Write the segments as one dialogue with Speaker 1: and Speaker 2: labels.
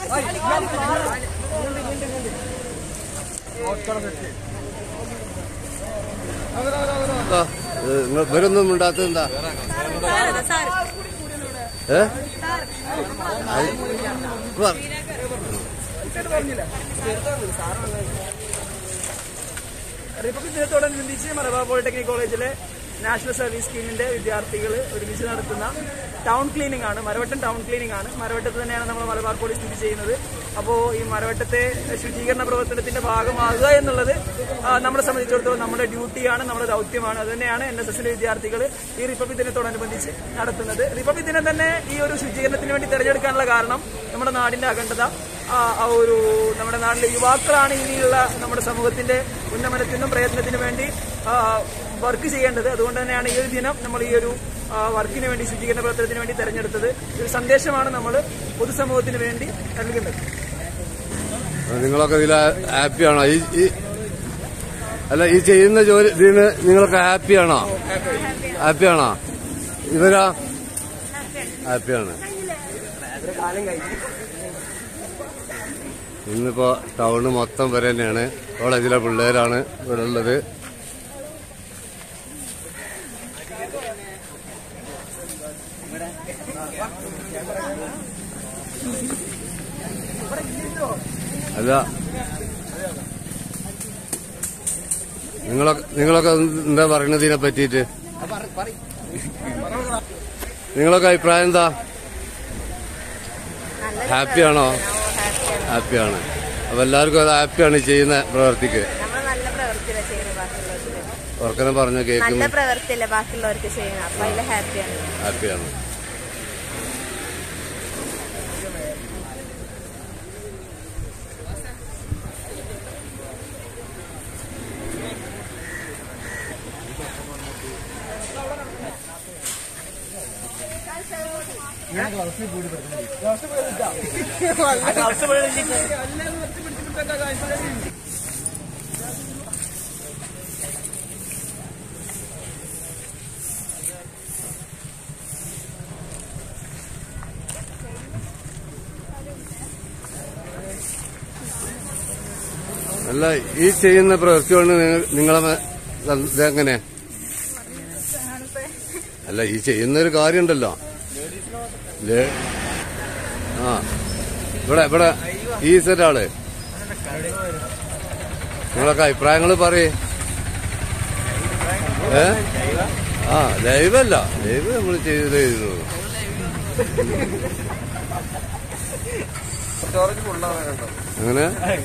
Speaker 1: ആ, ഏ, ഇങ്ങ- ഇവരൊന്നും ഉണ്ടാത്തത് എന്താ ഏ അത് പറ.
Speaker 2: റിപ്പബ്ലിക് ദിനത്തോടനുബന്ധിച്ച് മലബാർ പോളിടെക്നിക് കോളേജിലെ നാഷണൽ സർവീസ് സ്കീമിന്റെ വിദ്യാർത്ഥികൾ ഒരുമിച്ച് നടത്തുന്ന ടൗൺ ക്ലീനിംഗ് ആണ് മരവട്ടം ടൗൺ ക്ലീനിംഗ് ആണ് മരവട്ടത്ത് തന്നെയാണ് നമ്മൾ മലബാർ പോളി സ്ഥിതി ചെയ്യുന്നത് അപ്പോൾ ഈ മരവട്ടത്തെ ശുചീകരണ പ്രവർത്തനത്തിന്റെ ഭാഗമാകുക എന്നുള്ളത് ആ, നമ്മളെ സംബന്ധിച്ചിടത്തോളം നമ്മുടെ ഡ്യൂട്ടിയാണ് നമ്മുടെ ദൗത്യമാണ് അത് തന്നെയാണ് എൻ എസ് എസിന്റെ വിദ്യാർത്ഥികൾ ഈ റിപ്പബ്ലിക് ദിനത്തോടനുബന്ധിച്ച് നടത്തുന്നത് റിപ്പബ്ലിക് ദിനം തന്നെ ഈ ഒരു ശുചീകരണത്തിന് വേണ്ടി തിരഞ്ഞെടുക്കാനുള്ള കാരണം നമ്മുടെ നാടിന്റെ അഖണ്ഡത ആ ആ ഒരു നമ്മുടെ നാട്ടിലെ യുവാക്കളാണ് ഇനിയുള്ള നമ്മുടെ സമൂഹത്തിന്റെ ഉന്നമനത്തിനും പ്രയത്നത്തിനും വേണ്ടി വർക്ക് ചെയ്യേണ്ടത് അതുകൊണ്ട് തന്നെയാണ് ഈ ഒരു ദിനം നമ്മൾ ഈ ഒരു ആ, വർക്കിന് വേണ്ടി ശുചീകരണ പ്രവർത്തനത്തിന് വേണ്ടി തെരഞ്ഞെടുത്തത് ഒരു സന്ദേശമാണ് നമ്മൾ പൊതുസമൂഹത്തിന് വേണ്ടി നൽകുന്നത്
Speaker 1: നിങ്ങളൊക്കെ ഇതിൽ ഹാപ്പിയാണോ ഈ ഈ- അല്ല ഈ ചെയ്യുന്ന ജോലി ഇതിന് നിങ്ങളൊക്കെ ഹാപ്പിയാണോ ഹാപ്പിയാണോ ഇവരാ ഹാപ്പിയാണ് ഇന്നിപ്പോ ടൗണ് മൊത്തം വരെ തന്നെയാണ് കോളേജിലെ പിള്ളേരാണ് ഇവിടെ ഉള്ളത് അല്ല നിങ്ങളൊക്കെ നിങ്ങളൊക്കെ എന്താ പറയുന്നത് ഇതിനെ പറ്റിയിട്ട് നിങ്ങളൊക്കെ അഭിപ്രായം എന്താ ഹാപ്പിയാണോ ഹാപ്പിയാണ് അപ്പൊ എല്ലാവർക്കും അത് ഹാപ്പിയാണ് ഈ ചെയ്യുന്ന പ്രവർത്തിക്ക്
Speaker 3: നമ്മൾ നല്ല പ്രവൃത്തിയില്ല ചെയ്യുന്നത് ബാക്കിയുള്ളവർക്ക്
Speaker 1: ഉറക്കനെ പറഞ്ഞ
Speaker 3: നല്ല
Speaker 1: കേൾക്കുന്നു
Speaker 3: പ്രവൃത്തിയല്ല ബാക്കിയുള്ളവർക്ക് ചെയ്യുന്നത് അപ്പൊ അതിൽ ഹാപ്പിയാണ്
Speaker 1: ഹാപ്പിയാണ് അല്ല ഈ ചെയ്യുന്ന പ്രവൃത്തി കൊണ്ട് നിങ്ങൾ- നിങ്ങളെ മ- ഇതെങ്ങനെ അല്ല ഈ ചെയ്യുന്ന ഒരു കാര്യമുണ്ടല്ലോ ലേ ആ ഇവിടെ ഇവിടെ ഈ ഒരാള് നിങ്ങളൊക്കെ അഭിപ്രായങ്ങൾ പറയേ ഏ ആ ലൈവല്ല ലൈവ് നമ്മൾ ചെയ്ത് ചെയ്തു അങ്ങനെ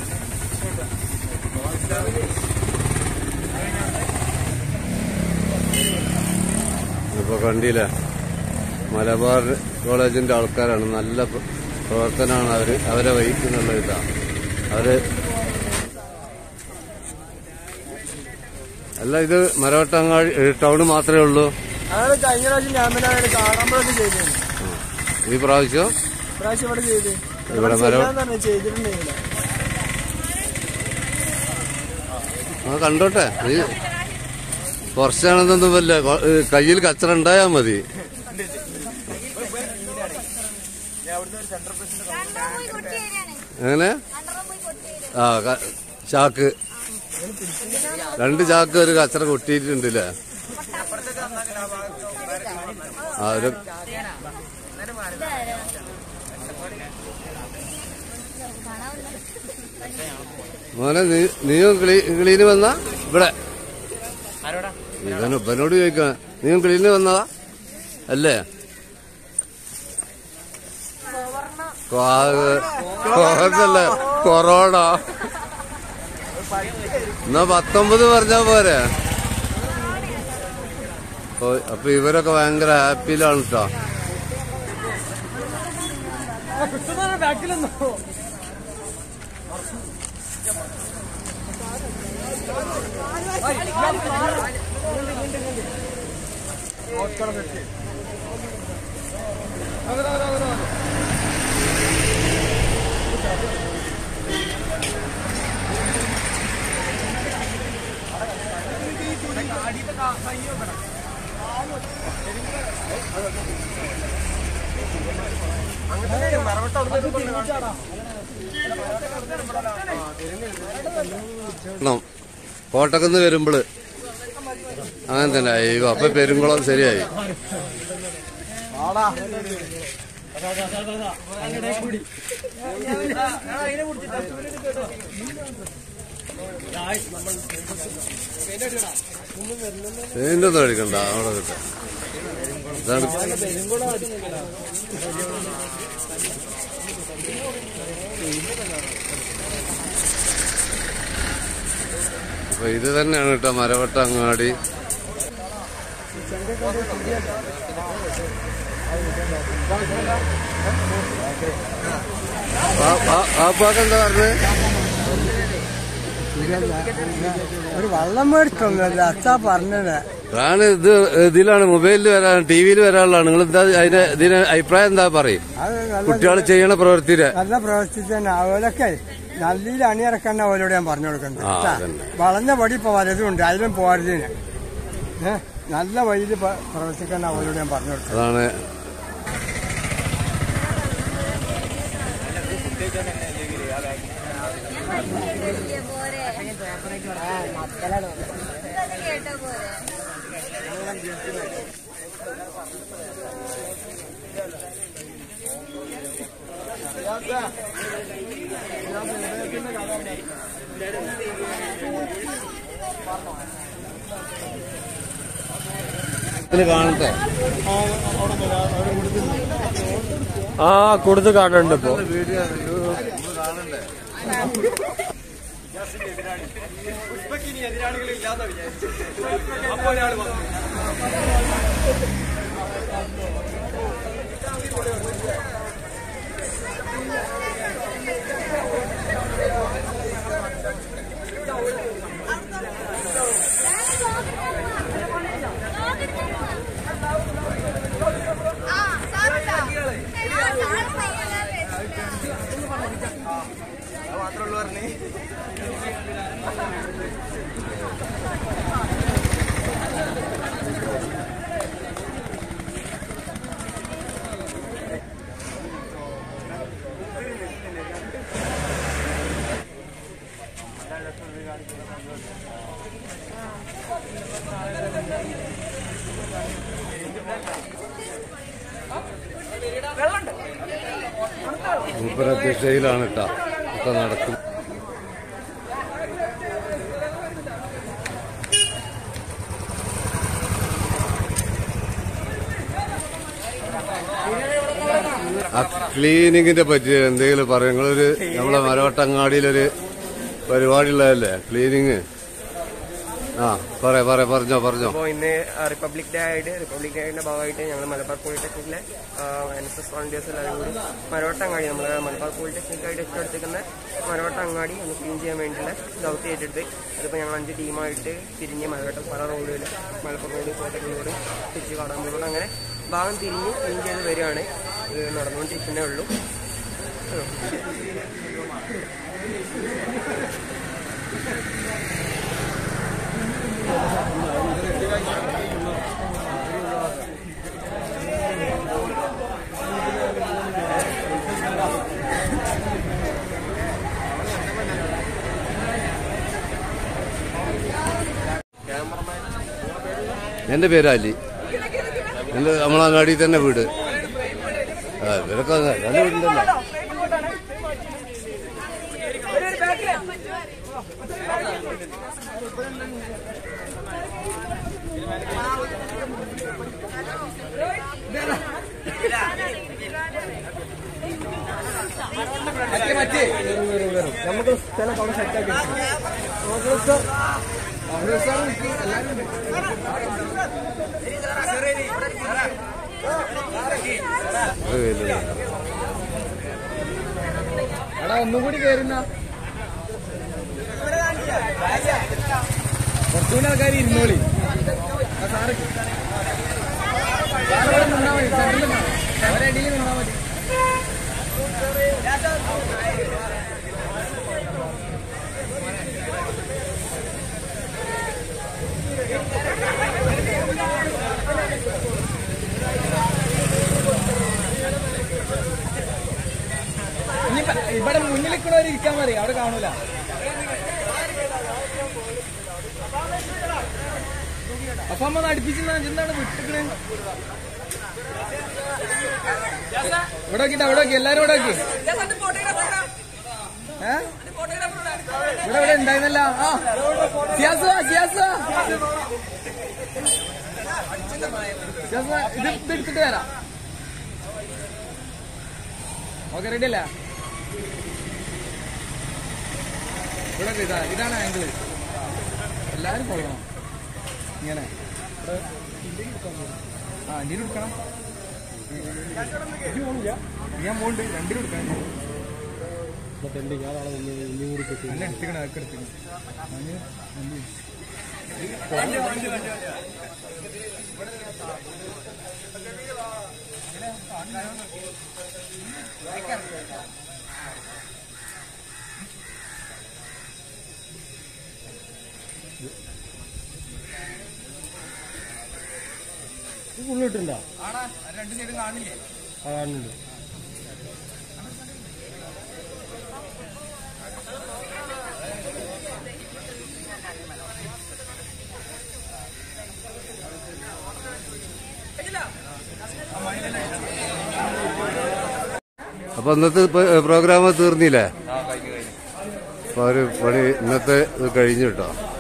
Speaker 1: ഇപ്പൊ കണ്ടില്ല മലബാർ കോളേജിന്റെ ആൾക്കാരാണ് നല്ല പ്ര- പ്രവർത്തനമാണ് അവര് അവരെ വഹിക്കുന്നുള്ള ഇതാ അവര് അല്ല ഇത് മരവട്ടങ്ങാടി ടൗണ് മാത്രമേ ഉള്ളൂ
Speaker 2: അതാണ് കഴിഞ്ഞ പ്രാവശ്യം ക്യാമ്പിനാണ് കാണാമ്പോഴൊക്കെ ചെയ്തത്
Speaker 1: ഈ പ്രാവശ്യം
Speaker 2: പ്രാവശ്യം ഇവിടെ ചെയ്ത്
Speaker 1: ഇവിടെ മരവ
Speaker 2: തന്നെ ചെയ്തിട്ടുണ്ടെങ്കിൽ
Speaker 1: ആ കണ്ടോട്ടെ നീ കുറച്ചാണെന്നൊന്നും വല്ല കയ്യിൽ കച്ചറ ഉണ്ടായാ മതി എങ്ങനെ ആ ക- ചാക്ക് രണ്ട് ചാക്ക് ഒരു കച്ചറ കൊട്ടിയിട്ടുണ്ടല്ലേ ആ ഒരു മോനെ നീ നീയും കിളി കിളീന് വന്ന ഇവിടെ ഇവൻ ഇവനോട് ചോദിക്ക നീയും കിളീന് വന്നതാ അല്ലേ കോറല്ല കൊറോണ എന്നാ പത്തൊമ്പത് പറഞ്ഞാ പോരെ ഓ, അപ്പൊ ഇവരൊക്കെ ഭയങ്കര ഹാപ്പിയിലാണ് കേട്ടോ
Speaker 2: ബാക്കിലൊന്നോ
Speaker 1: ണം. കോട്ടക്കുന്ന് വരുമ്പള് അങ്ങനെ തന്നെ അയ്യോ അപ്പൊ പെരുങ്കുളം ശരിയായി പെയിന്റ് ഒന്നും അടിക്കണ്ട അവിടെ കിട്ടാം ഇതാണ് അപ്പൊ ഇത് തന്നെയാണ് കേട്ടോ മരവട്ട അങ്ങാടി ആപ്പാക്ക് എന്താ പറഞ്ഞത്
Speaker 4: ഒരു വള്ളം മേടിച്ചൊന്നുമല്ല അച്ഛാ പറഞ്ഞത്
Speaker 1: ഞാൻ ഇത് ഇതിലാണ് മൊബൈലിൽ വരാൻ ടി വിയിൽ വരാനുള്ളതാണ് നിങ്ങൾ എന്താ അതിന്റെ ഇതിന് അഭിപ്രായം എന്താ പറയും
Speaker 4: അത് നല്ല
Speaker 1: കുട്ടികൾ ചെയ്യണ പ്രവൃത്തിയുടെ
Speaker 4: നല്ല പ്രവർത്തിച്ചാൽ അവരൊക്കെ നല്ല അണിയിറക്കാൻ അവരോട് ഞാൻ പറഞ്ഞു കൊടുക്കുന്നത്
Speaker 1: ആ,
Speaker 4: ട്ടാ.
Speaker 1: അതന്നെ.
Speaker 4: വളഞ്ഞ വടി ഇപ്പൊ വലതുണ്ട് അതിലും പോരുതിന് ഏഹ് നല്ല വഴിയിൽ പ്രവർത്തിക്കാൻ അവരോട് ഞാൻ പറഞ്ഞു കൊടുക്കുന്നത്
Speaker 1: അതാണ് ഇതില് കാണട്ടെ
Speaker 5: ആ കൊടുത്ത് കാണുന്നുണ്ട് ഇപ്പൊ
Speaker 1: വീഡിയോ കാണണ്ടേ മൂപ്പര ദിശയിലാണ് കേട്ടോ ഒക്കെ നടക്കും ആ ക്ലീനിങ്ങിന്റെ പറ്റി എന്തെങ്കിലും പറയും നിങ്ങളൊരു നമ്മളെ മരവട്ടങ്ങാടിയിലൊരു പരിപാടി ഉള്ളതല്ലേ ക്ലീനിങ് ആ പറയാ പറയാ പറഞ്ഞോ പറഞ്ഞോ
Speaker 5: അപ്പോൾ ഇന്ന് റിപ്പബ്ലിക് ഡേ ആയിട്ട് റിപ്പബ്ലിക് ഡേയുടെ ഭാഗമായിട്ട് ഞങ്ങൾ മലബാർ പോളിടെക്നിക്കിലെ എൻ എസ് എസ് വോളണ്ടിയേഴ്സ് എല്ലാവരും കൂടി മരവട്ടങ്ങാടി നമ്മൾ മലബാർ പോളിടെക്നിക്കായിട്ട് ഏറ്റവും അടുത്തേക്കുന്ന മരവട്ടങ്ങാടി ഒന്ന് ക്ലീൻ ചെയ്യാൻ വേണ്ടിയുള്ള ദൗത്യം ഏറ്റെടുത്ത് അതിപ്പോൾ ഞങ്ങൾ അഞ്ച് ടീമായിട്ട് തിരിഞ്ഞ് മലവട്ടം പല റോഡുകൾ മലപ്പുറം റോഡ് കോട്ടക്കൽ റോഡ് തിരിച്ച് കാടാമ്പൂർ റോഡ് അങ്ങനെ ഭാഗം തിരിഞ്ഞ് ക്ലീൻ ചെയ്ത് വരികയാണ് ഇത് നടന്നുകൊണ്ടിരിക്കുന്നേ ഉള്ളൂ
Speaker 1: എന്റെ പേര് അലി എന്റെ നമ്മളങ്ങാടി തന്നെ വീട് ആ ഇവരൊക്കെ അങ്ങ് രണ്ട് വീടുണ്ടല്ലോ അത് കഴിഞ്ഞില്ല.
Speaker 4: എടാ ഒന്നും കൂടി കയറുന്ന കുറച്ചുകൂടി ആൾക്കാർ ഇരുന്നോളി നിന്നാ മതി സെന്ററിൽ നിന്നാ ഒരടിയിൽ നിന്നാ മതി ഇനിയിപ്പ ഇവിടെ
Speaker 2: അവിടെ മുന്നിൽ നിൽക്കണവർ ഇരിക്കാൻ മതി അവിടെ കാണൂല അപ്പൊ അമ്മ അടുപ്പിച്ചെന്നാ എന്താണ് വിട്ടിക്കണേ ഇവിടെ നോക്കിട്ട് അവിടെ നോക്കി എല്ലാരും ഇവിടെ നോക്കി ഏ ഇവിടെ ഇവിടെ ഉണ്ടായിരുന്നല്ല ആ സിയാസ് വാ, സിയാസ് വാ. സിയാസ് വാ, ഇത് ഇത് എടുത്തിട്ട് വരാം ഓക്കെ റെഡി അല്ല ഇവിടെ നോക്ക് ഇതാ ഇതാണ് ആംഗിള് എല്ലാരും കൊള്ളണം ഇങ്ങനെ ഇവിടെ ആ എന്തിനും എടുക്കണം ഞാൻ പോണ്ട് രണ്ടിനും എടുക്കണം എന്നെ എടുത്തിക്കണം അതൊക്കെ എടുത്തിക്കണം അതിന് എന്ത്? ആടാ, അത് രണ്ട് സൈഡും കാണില്ലേ
Speaker 1: അപ്പൊ ഇന്നത്തെ പ്രോഗ്രാം തീർന്നില്ലേ അപ്പൊ ഒരു പണി ഇന്നത്തെ ഇത് കഴിഞ്ഞു കേട്ടോ